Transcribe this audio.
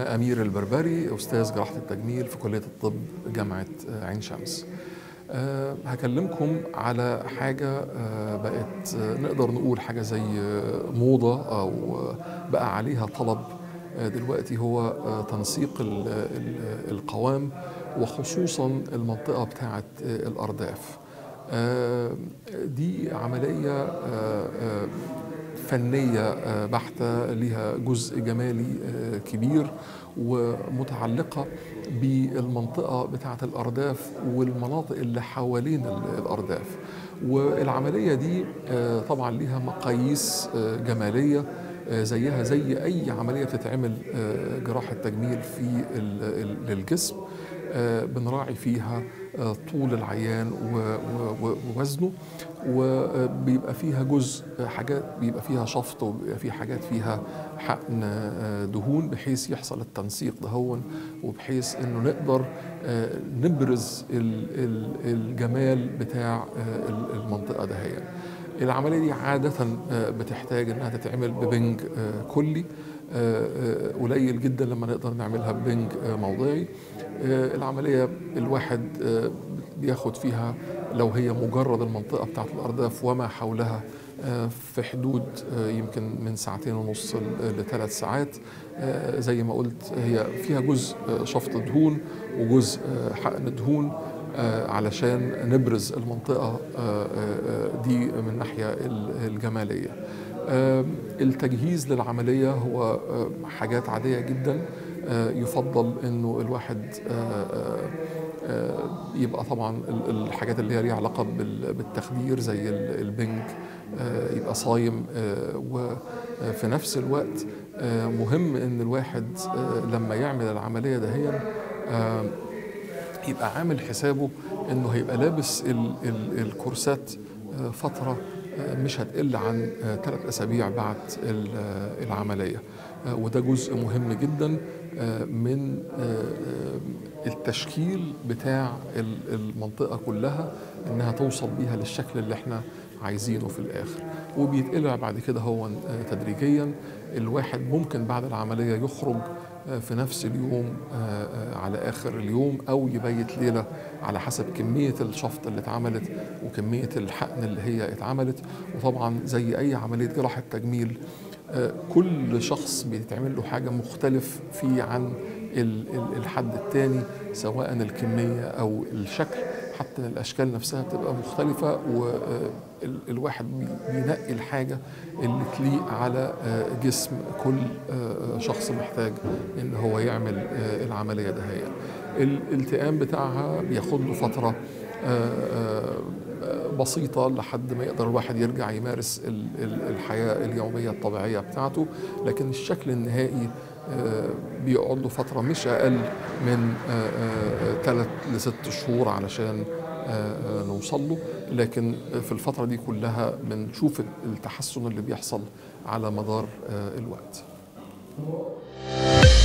أنا أمير البربري أستاذ جراحة التجميل في كلية الطب جامعة عين شمس أه هكلمكم على حاجة أه بقت أه نقدر نقول حاجة زي موضة أو بقى عليها طلب دلوقتي هو تنسيق ال ال القوام وخصوصا المنطقة بتاعة الأرداف دي عملية فنية بحتة لها جزء جمالي كبير ومتعلقة بالمنطقة بتاعة الأرداف والمناطق اللي حوالين الأرداف والعملية دي طبعا لها مقاييس جمالية زيها زي أي عملية بتتعمل جراحة تجميل في الجسم بنراعي فيها طول العيان ووزنه وبيبقى فيها جزء حاجات بيبقى فيها شفط وبيبقى فيها حاجات فيها حقن دهون بحيث يحصل التنسيق دهون وبحيث انه نقدر نبرز الجمال بتاع المنطقه دهيا العمليه دي عاده بتحتاج انها تتعمل ببنج كلي قليل جدا لما نقدر نعملها ببنج موضعي العملية الواحد بياخد فيها لو هي مجرد المنطقة بتاعت الأرداف وما حولها في حدود يمكن من ساعتين ونص لثلاث ساعات زي ما قلت هي فيها جزء شفط دهون وجزء حقن دهون علشان نبرز المنطقة دي من الناحية الجمالية التجهيز للعملية هو حاجات عادية جدا يفضل انه الواحد يبقى طبعا الحاجات اللي هي ليها علاقه بالتخدير زي البنج يبقى صايم وفي نفس الوقت مهم ان الواحد لما يعمل العمليه دهيا يبقى عامل حسابه انه هيبقى لابس الكورسات فتره مش هتقل عن ثلاث اسابيع بعد العمليه وده جزء مهم جدا من التشكيل بتاع المنطقة كلها انها توصل بيها للشكل اللي احنا عايزينه في الاخر وبيتقلع بعد كده هو تدريجيا الواحد ممكن بعد العملية يخرج في نفس اليوم على اخر اليوم او يبيت ليله على حسب كميه الشفط اللي اتعملت وكميه الحقن اللي هي اتعملت وطبعا زي اي عمليه جراحه تجميل كل شخص بيتعمل له حاجه مختلف في عن الحد التاني سواء الكميه او الشكل حتى الاشكال نفسها بتبقى مختلفه والواحد بينقي الحاجه اللي تليق على جسم كل شخص محتاج ان هو يعمل العمليه دهيا الالتئام بتاعها بياخد له فتره بسيطة لحد ما يقدر الواحد يرجع يمارس الحياة اليومية الطبيعية بتاعته لكن الشكل النهائي بيقعد له فترة مش أقل من ثلاث لست شهور علشان نوصل له لكن في الفترة دي كلها بنشوف التحسن اللي بيحصل على مدار الوقت